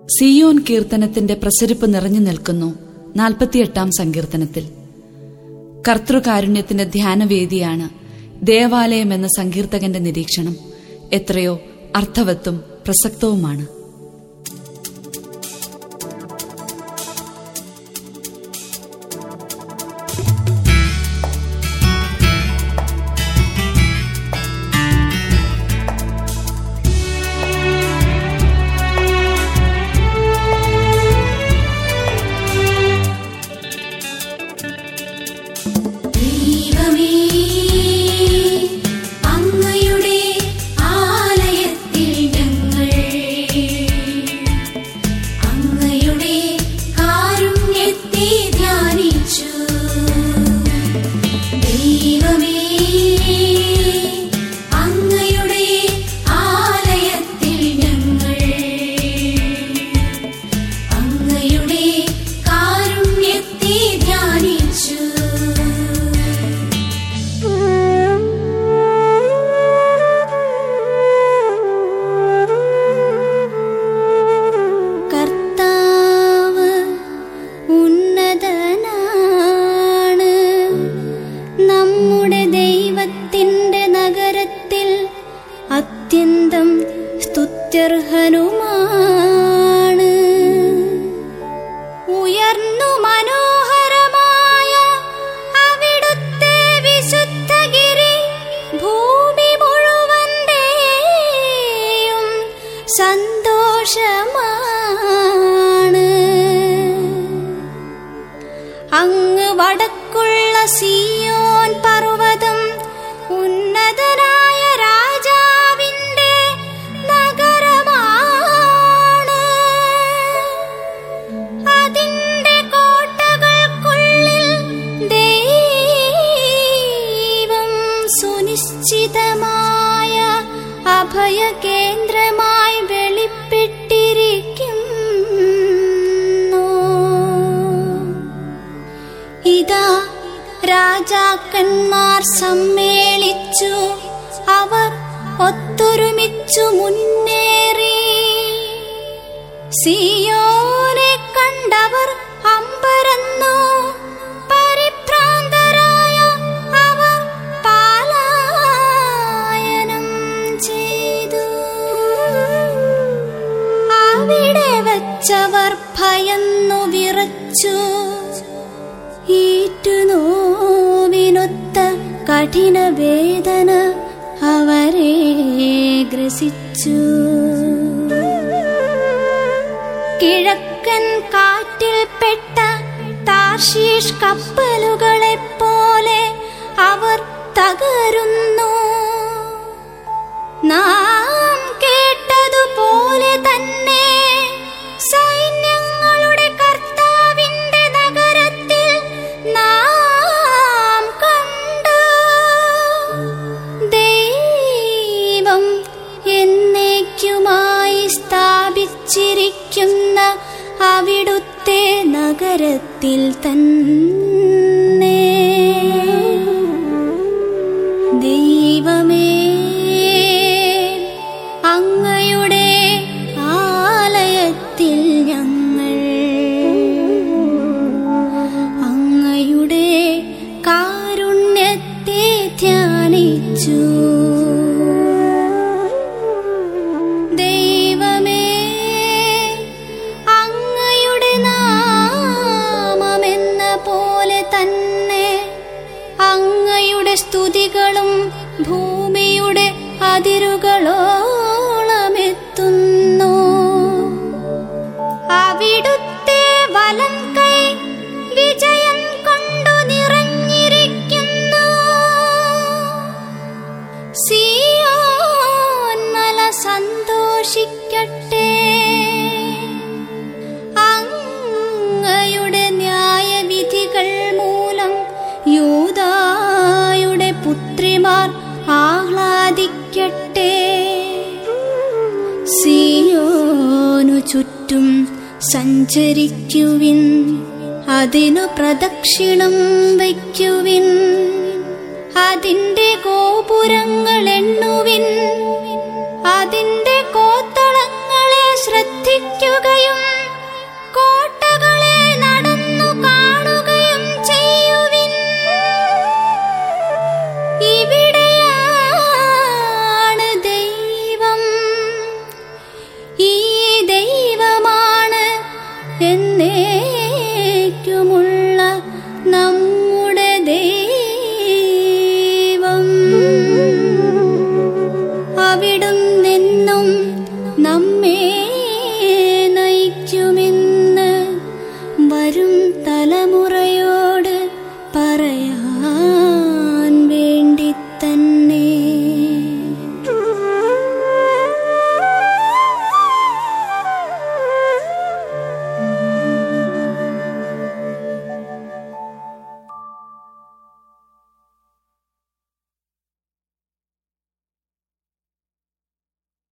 സിയോൻ കീർത്തനത്തിന്റെ പ്രസരിപ്പ് നിറഞ്ഞു നിൽക്കുന്നു നാൽപ്പത്തിയെട്ടാം സങ്കീർത്തനത്തിൽ കർത്തൃകാരുണ്യത്തിന്റെ ധ്യാനവേദിയാണ് ദേവാലയം എന്ന സങ്കീർത്തകന്റെ നിരീക്ഷണം എത്രയോ അർത്ഥവത്തും പ്രസക്തവുമാണ് ദൈവമേ അങ്ങയുടെ ആലയത്തിൽ ഞങ്ങൾ അങ്ങയുടെ കാരുണ്യത്തെ ധ്യാനിച്ചു ദൈവമേ അങ്ങയുടെ ആലയത്തിൽ ഞങ്ങൾ അങ്ങയുടെ കാരുണ്യത്തെ ധ്യാനിച്ചു കർത്താവ് ഉന്നതനാണ് നമ്മുടെ ദൈവത്തിൻ്റെ നഗരത്തിൽ അത്യന്തം സ്തുത്യർഹനുമാണ് ഉയർന്നു മനോഹരമായ അവിടുത്തെ വിശുദ്ധഗിരി ഭൂമി മുഴുവന്റെയും സന്തോഷമാണ് അങ്ങ് വടക്കുള്ള സിയോൻ പർവ്വതം ഉന്നതനായ രാജാവിന്റെ നഗരമാണ് അതിന്റെ കോട്ടകൾക്കുള്ളിൽ ദൈവം സുനിശ്ചിതമായ അഭയകേന്ദ്രമായി വെളിപ്പെട്ടിരിക്കുന്നു ഇതാ രാജാക്കന്മാർ സമ്മേളിച്ചു അവർ ഒത്തൊരുമിച്ചു മുന്നേറി സിയോനെ കണ്ടവർ അമ്പരന്നു പരിഭ്രാന്തരായ അവർ പാലായനം ചെയ്തു അവിടെ വച്ചവർ ഭയന്നു വിറച്ചു ഈറ്റുനോവിനൊത്ത കഠിന വേദന അവരെ ഗ്രസിച്ചു കിഴക്കൻ കാറ്റിൽപ്പെട്ട താർഷീഷ് കപ്പലുകളെ പോലെ അവർ തകരുന്നു നാം കേട്ടതുപോലെ തന്നെ സൈന്യങ്ങളുടെ കർത്താവിന്റെ നഗരത്തിൽ നാം കണ്ടു ദൈവം എന്നേക്കുമായി സ്ഥാപിച്ചിരിക്കുന്ന അവിടുത്തെ നഗരത്തിൽ തന്നെ ദൈവമേ അങ്ങയുടെ ആലയത്തിൽ ഞങ്ങൾ അങ്ങയുടെ കാരുണ്യത്തെ ധ്യാനിച്ചു ദൈവമേ അങ്ങയുടെ നാമമെന്ന പോലെ തന്നെ അങ്ങയുടെ സ്തുതികളും ഭൂമിയുടെ അതിരുകളോളമെത്തുന്നു അവിടുത്തെ വലം കൈ വിജയം കൊണ്ടു നിറഞ്ഞിരിക്കുന്നു സിയോൻ മല സന്തോഷിക്കട്ടെ അങ്ങയുടെ ന്യായവിധികൾ മൂലം യൂദായുടെ പുത്രിമാർ ആഹ്ലാദിക്കട്ടെ സിയോനു ചുറ്റും സഞ്ചരിക്കുവിൻ അതിനു പ്രദക്ഷിണം വയ്ക്കുവിൻ അതിന്റെ ഗോപുരങ്ങൾ എണ്ണുവിൻ അതിന്റെ